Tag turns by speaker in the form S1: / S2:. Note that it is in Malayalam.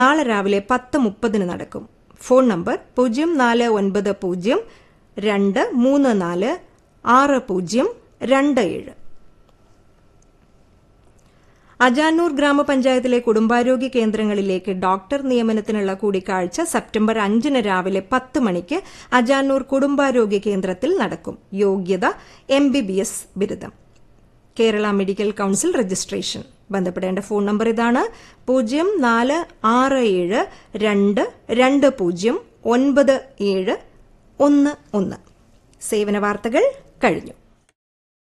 S1: നാളെ രാവിലെ പത്ത് മുപ്പതിന് നടക്കും ഫോൺ നമ്പർ പൂജ്യം നാല് ഒൻപത് പൂജ്യം രണ്ട് മൂന്ന് നാല് ആറ് പൂജ്യം രണ്ട് ഏഴ് അജാനൂർ ഗ്രാമപഞ്ചായത്തിലെ കുടുംബാരോഗ്യ കേന്ദ്രങ്ങളിലേക്ക് ഡോക്ടർ നിയമനത്തിനുള്ള കൂടിക്കാഴ്ച സെപ്റ്റംബർ അഞ്ചിന് രാവിലെ പത്ത് മണിക്ക് അജാനൂർ കുടുംബാരോഗ്യ കേന്ദ്രത്തിൽ നടക്കും യോഗ്യത എം ബി ബി എസ് ബിരുദം കേരള മെഡിക്കൽ കൌൺസിൽ രജിസ്ട്രേഷൻ ബന്ധപ്പെടേണ്ട ഫോൺ നമ്പർ ഇതാണ് പൂജ്യം നാല് ആറ് ഏഴ് രണ്ട് രണ്ട് പൂജ്യം ഒൻപത് ഏഴ് ഒന്ന് ഒന്ന് സേവന വാർത്തകൾ കഴിഞ്ഞു